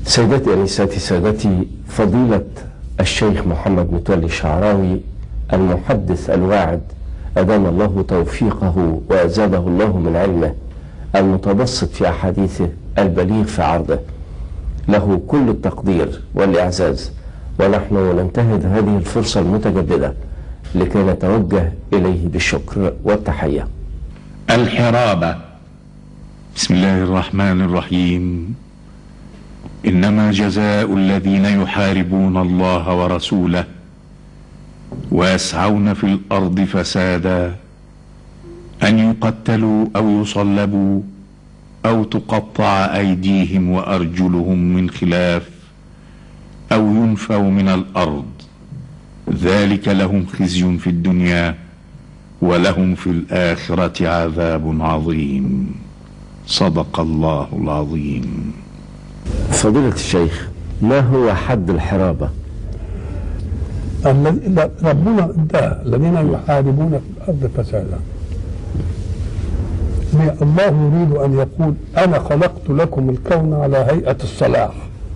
سيداتي أنساتي سادتي فضيلة الشيخ محمد متولي الشعراوي المحدث الواعد أدام الله توفيقه وزاده الله من علمه المتبسط في أحاديثه البليغ في عرضه له كل التقدير والإعزاز ونحن ننتهز هذه الفرصة المتجددة لكي نتوجه إليه بالشكر والتحية الحرابة بسم الله الرحمن الرحيم إنما جزاء الذين يحاربون الله ورسوله ويسعون في الأرض فسادا أن يقتلوا أو يصلبوا أو تقطع أيديهم وأرجلهم من خلاف أو ينفوا من الأرض ذلك لهم خزي في الدنيا ولهم في الآخرة عذاب عظيم صدق الله العظيم فضيلة الشيخ ما هو حد الحرابة الذي لا- ربنا ادى الذين يحاربون في الارض فسادا ليه؟ الله يريد ان يقول انا خلقت لكم الكون على هيئه الصلاح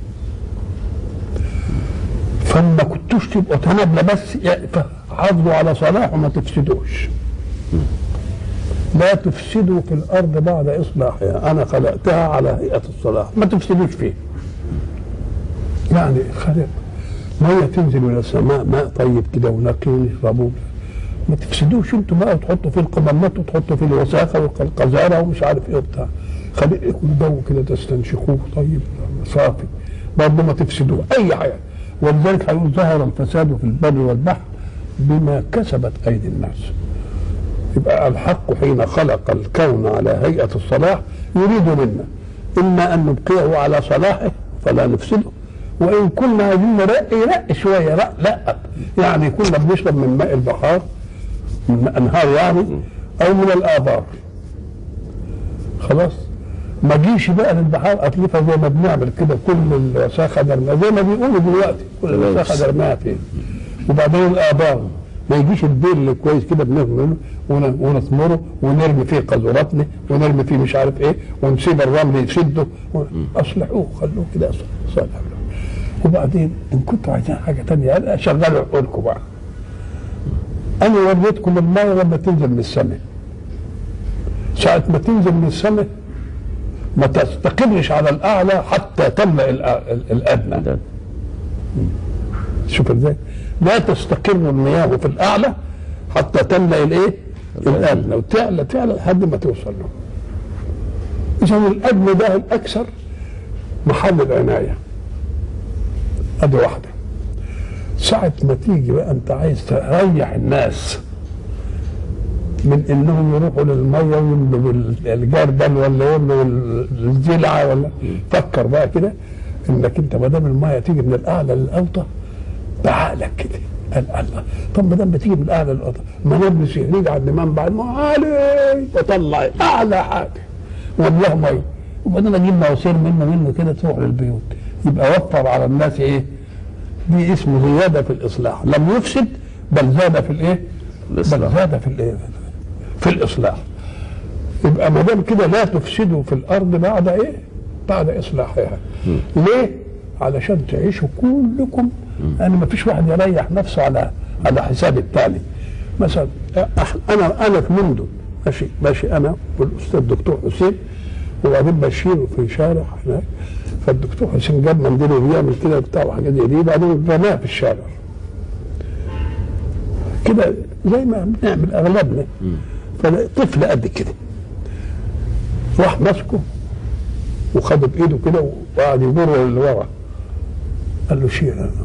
فما كنتوش تبقوا تنابله بس حافظوا على صلاح وما تفسدوش لا تفسدوا في الارض بعد اصلاحها انا خلقتها على هيئه الصلاح ما تفسدوش فيها يعني خلق ميه تنزل من السماء ماء طيب كده ونقي ونشربوه ما تفسدوش انتوا بقى وتحطوا فيه القمامات وتحطوا فيه الوساخه والقذاره ومش عارف ايه وبتاع خلق يكون جو كده تستنشقوه طيب صافي برضه ما تفسدوه اي حاجه ولذلك هيقول ظهر الفساد في البر والبحر بما كسبت ايدي الناس يبقى الحق حين خلق الكون على هيئه الصلاح يريد منا اما ان نبقيه على صلاحه فلا نفسده وان كنا عايزين نرقي رق شويه لا لا يعني كنا بنشرب من ماء البحار من انهار يعني او من الابار خلاص ما جيش بقى للبحار اتلفها زي ما بنعمل كده كل الوساخه درمها زي ما بيقولوا دلوقتي كل الوساخه درمها فين وبعدين الابار ما يجيش البير اللي كويس كده بنغمله ون- ونثمره ونرمي فيه قذوراتنا ونرمي فيه مش عارف ايه ونسيب الرمل يسده و- اصلحوه خلوه كده ص- صالح وبعدين ان كنتوا عايزين حاجه تانية أنا شغلوا عقولكم بقى انا وريتكم الميه لما تنزل من السماء ساعة ما تنزل من السماء ما تستقرش على الاعلى حتى تملا الأ- ال- الادنى شوف ازاي لا تستقر المياه في الاعلى حتى تملا الايه الادنى وتعلى تعلى لحد ما توصل له اذا الادنى ده الاكثر محل العنايه ادي واحده ساعة ما تيجي بقى انت عايز تريح الناس من انهم يروحوا للميه ويملوا بالجردل ولا يملوا الزلعه ولا فكر بقى كده انك انت ما دام الميه تيجي من الاعلى للاوطى بعقلك كده قال الله طب ما دام بتيجي من الاعلى للاوطى ما نلبس نيجي عند منبع الماء عالي وطلع اعلى حاجه والله ميه وبعدين اجيب مواسير منه منه كده تروح للبيوت يبقى وفر على الناس ايه؟ دي اسمه زياده في الاصلاح لم يفسد بل زاد في الايه؟ بل الإصلاح. زاد في الايه؟ في الاصلاح يبقى ما دام كده لا تفسدوا في الارض بعد ايه؟ بعد اصلاحها ليه؟ علشان تعيشوا كلكم انا ما فيش واحد يريح نفسه على على حساب التاني مثلا أح- انا انا في مندن ماشي ماشي انا والاستاذ الدكتور حسين وبعدين ماشيين في شارع هناك فالدكتور حسين جاب منديل وبيعمل كده بتاع وحاجات زي دي بعدين رماها في الشارع كده زي ما بنعمل اغلبنا فطفل قد كده راح ماسكه وخده بايده كده وقعد يجره لورا قال له شيل انا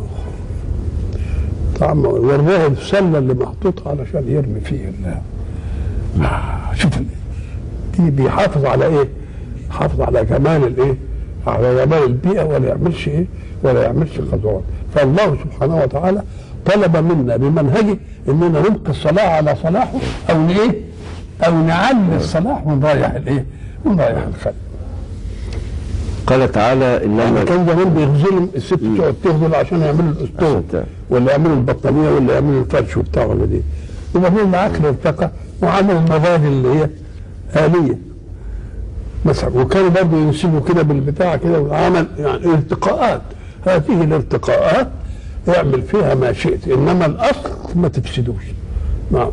طبعا وراه السله اللي محطوطه علشان يرمي فيه ال- آه، شوف ال- دي بيحافظ على ايه؟ حافظ على جمال الايه؟ على جمال البيئه ولا يعملش ايه؟ ولا يعملش قذورات فالله سبحانه وتعالى طلب منا بمنهجه اننا نلقي الصلاه على صلاحه او ايه؟ او نعلي الصلاح ونريح الايه؟ ونريح الخلق قال تعالى يعني انما كان زمان بيغزلوا الست تقعد تغزل عشان يعملوا الاسطول عشان تعمل. ولا يعملوا البطانيه ولا يعملوا الفرش وبتاع ولا دي وبعدين العقل ارتقى وعمل المظاهر اللي هي آلية مثلا وكانوا برضه ينسبوا كده بالبتاع كده وعمل يعني ارتقاءات هذه الارتقاءات اعمل فيها ما شئت انما الاصل ما تفسدوش نعم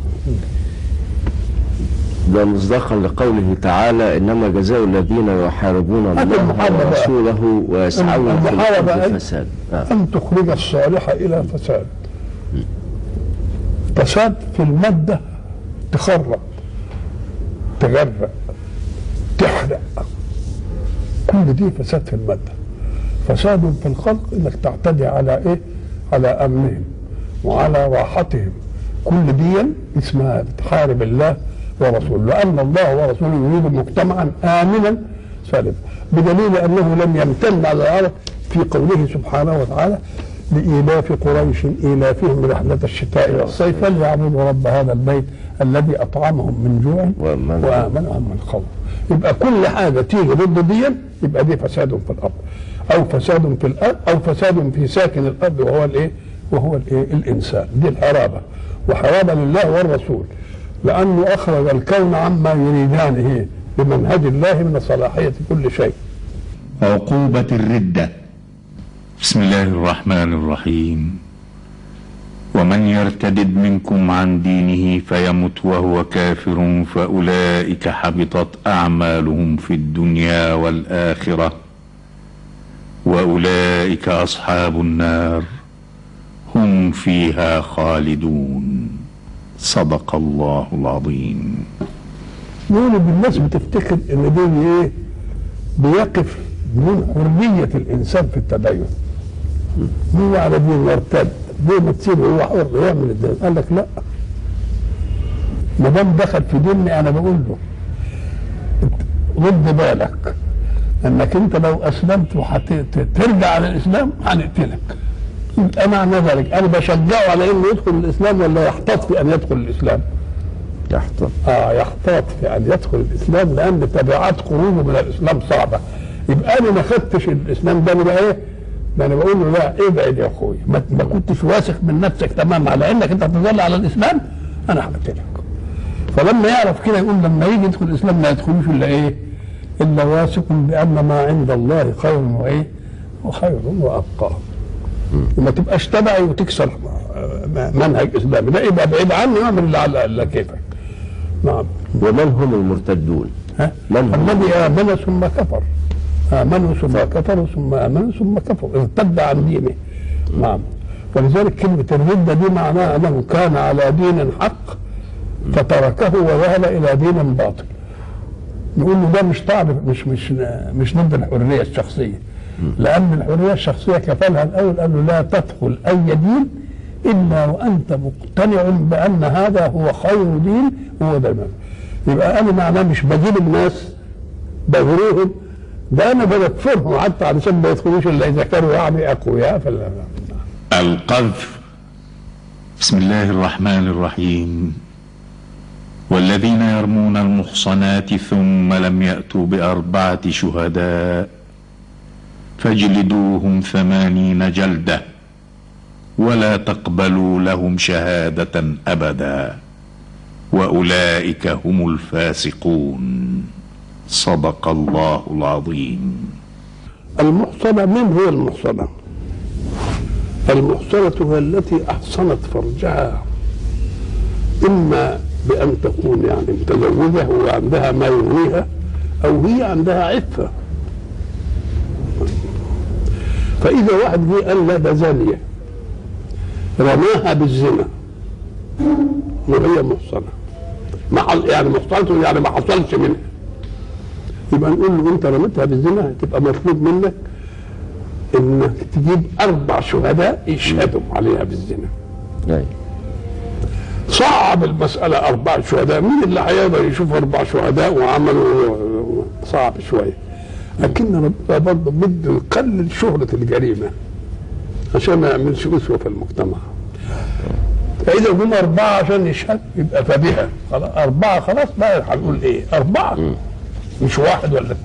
ده مصداقا لقوله تعالى انما جزاء الذين يحاربون هذه الله المحاربة بقى. ورسوله ويسعون في المحاربة الارض أن- فساد آه. ان تخرج الصالح الى فساد فساد في الماده تخرب تغرق تحرق كل دي فساد في الماده فساد في الخلق انك تعتدي على ايه على امنهم وعلى راحتهم كل دي اسمها بتحارب الله ورسوله لان الله ورسوله يريد مجتمعا امنا سالما بدليل انه لم يمتن على العرب في قوله سبحانه وتعالى لإيلاف قريش إيلافهم رحلة الشتاء والصيف فليعبدوا رب هذا البيت الذي أطعمهم من جوع وآمنهم. وآمنهم من خوف يبقى كل حاجة تيجي ضد دي يبقى دي فساد في الأرض أو فساد في الأرض أو فساد في ساكن الأرض وهو الإيه؟ وهو الإيه؟ الإنسان دي الحرابة وحرابة لله والرسول لأنه أخرج الكون عما يريدانه بمنهج الله من صلاحية كل شيء عقوبة الردة بسم الله الرحمن الرحيم ومن يرتدد منكم عن دينه فيمت وهو كافر فأولئك حبطت أعمالهم في الدنيا والآخرة وأولئك أصحاب النار هم فيها خالدون صدق الله العظيم يقولوا بالناس بتفتكر ان دي ايه بيقف من حرية الإنسان في التدين هو على دين مرتد ليه ما تسيبه هو حر يعمل الدين قال لك لا ما دام دخل في ديني أنا بقول له رد بالك انك انت لو اسلمت وهترجع على الاسلام هنقتلك يبقى معنى ذلك انا بشجعه على انه يدخل الاسلام ولا يحتاط في ان يدخل الاسلام يحتاط اه يحتاط في ان يدخل الاسلام لان تبعات خروجه من الاسلام صعبه يبقى انا ما خدتش الاسلام ده انا بقى ايه؟ ده انا بقول له لا ابعد يا اخويا ما, ما كنتش واثق من نفسك تماما على انك انت هتظل على الاسلام انا هقتلك فلما يعرف كده يقول لما يجي يدخل الاسلام ما يدخلوش الا ايه؟ الا واثق بان ما عند الله خير وايه؟ وخير وابقى وما تبقاش تبعي وتكسر منهج اسلامي لا يبقى بعيد عني واعمل اللي على اللي كيفك نعم ومن هم المرتدون ها؟ من هم؟ الذي آمن ثم كفر آمنوا ثم كفروا ثم آمنوا ثم كفروا ارتد عن دينه نعم ولذلك كلمة الردة دي معناها أنه كان على دين حق فتركه وذهب إلى دين باطل نقول له ده مش طعن مش مش مش ضد الحرية الشخصية لأن الحرية الشخصية كفلها الأول قال له لا تدخل أي دين إلا وأنت مقتنع بأن هذا هو خير دين هو ده المعنى. يبقى أنا معناه مش بجيب الناس بغروهم ده أنا بكفرهم حتى علشان ما يدخلوش إلا إذا كانوا يعني أقوياء فلا القذف بسم الله الرحمن الرحيم والذين يرمون المحصنات ثم لم يأتوا بأربعة شهداء فاجلدوهم ثمانين جلدة ولا تقبلوا لهم شهادة أبدا وأولئك هم الفاسقون صدق الله العظيم المحصنة من هي المحصنة؟ المحصنة هي التي أحصنت فرجها إما بأن تكون يعني متزوجة وعندها ما يغنيها أو هي عندها عفة فإذا واحد جه قال لا ده زانية رماها بالزنا وهي محصنة ما حص- يعني محصنة يعني ما حصلش منها يبقى نقول له انت رميتها بالزنا تبقى مطلوب منك انك تجيب اربع شهداء يشهدوا عليها بالزنا أي. صعب المسألة أربع شهداء مين اللي هيقدر يشوف أربع شهداء وعملوا صعب شوية لكن ربنا برضه بده يقلل شهرة الجريمة عشان ما يعملش أسوة في المجتمع فإذا هم أربعة عشان يشهد يبقى فبها خلاص أربعة خلاص بقى هنقول إيه أربعة مش واحد ولا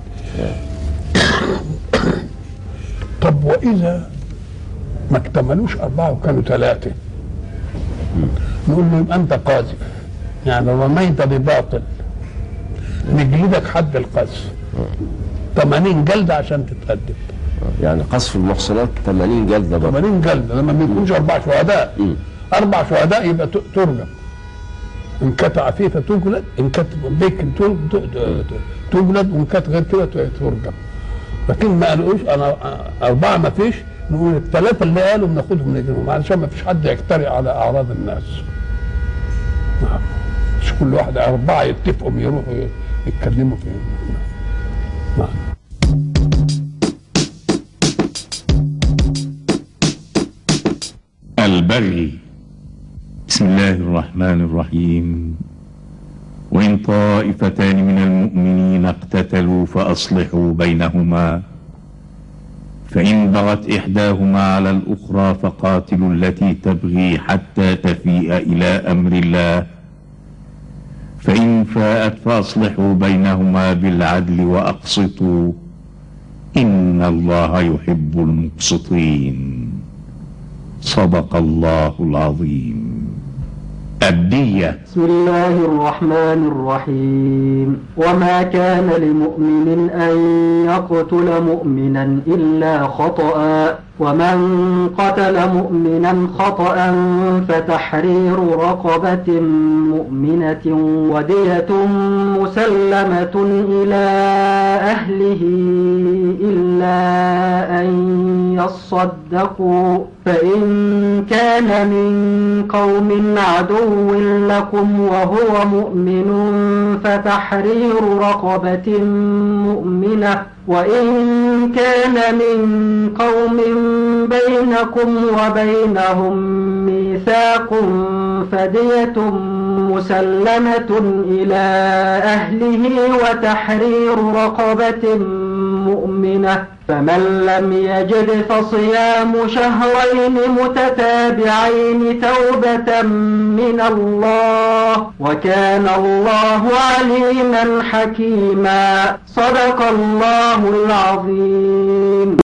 طب وإذا ما اكتملوش أربعة وكانوا ثلاثة نقول له يبقى أنت قاذف يعني رميت بباطل نجلدك حد القذف 80 جلده عشان تتأدب يعني قصف المحصنات 80 جلده برضه 80 جلده لما ما يكونش اربع شهداء مم. اربع شهداء يبقى ت- ترجم ان كانت عفيفه تجلد ان كانت بكر تل- ت- ت- تجلد وان كانت غير كده ت- ترجم لكن ما قالوش انا اربعه ما فيش نقول الثلاثه اللي قالوا بناخدهم نجنهم علشان ما فيش حد يجترئ على اعراض الناس نعم مش كل واحد اربعه يتفقوا يروحوا يتكلموا في نعم البغي بسم الله الرحمن الرحيم وإن طائفتان من المؤمنين اقتتلوا فأصلحوا بينهما فإن بغت إحداهما على الأخرى فقاتلوا التي تبغي حتى تفيء إلى أمر الله فإن فاءت فأصلحوا بينهما بالعدل وأقسطوا إن الله يحب المقسطين صدق الله العظيم الدية بسم الله الرحمن الرحيم وما كان لمؤمن أن يقتل مؤمنا إلا خطأ ومن قتل مؤمنا خطأ فتحرير رقبة مؤمنة ودية مسلمة إلى أهله إلا أن يصدقوا فإن كان من قوم عدو لكم وهو مؤمن فتحرير رقبة مؤمنة وإن كان من قوم بينكم وبينهم ميثاق فدية مسلمة إلى أهله وتحرير رقبة مؤمنة فمن لم يجد فصيام شهرين متتابعين توبة من الله وكان الله عليما حكيما صدق الله العظيم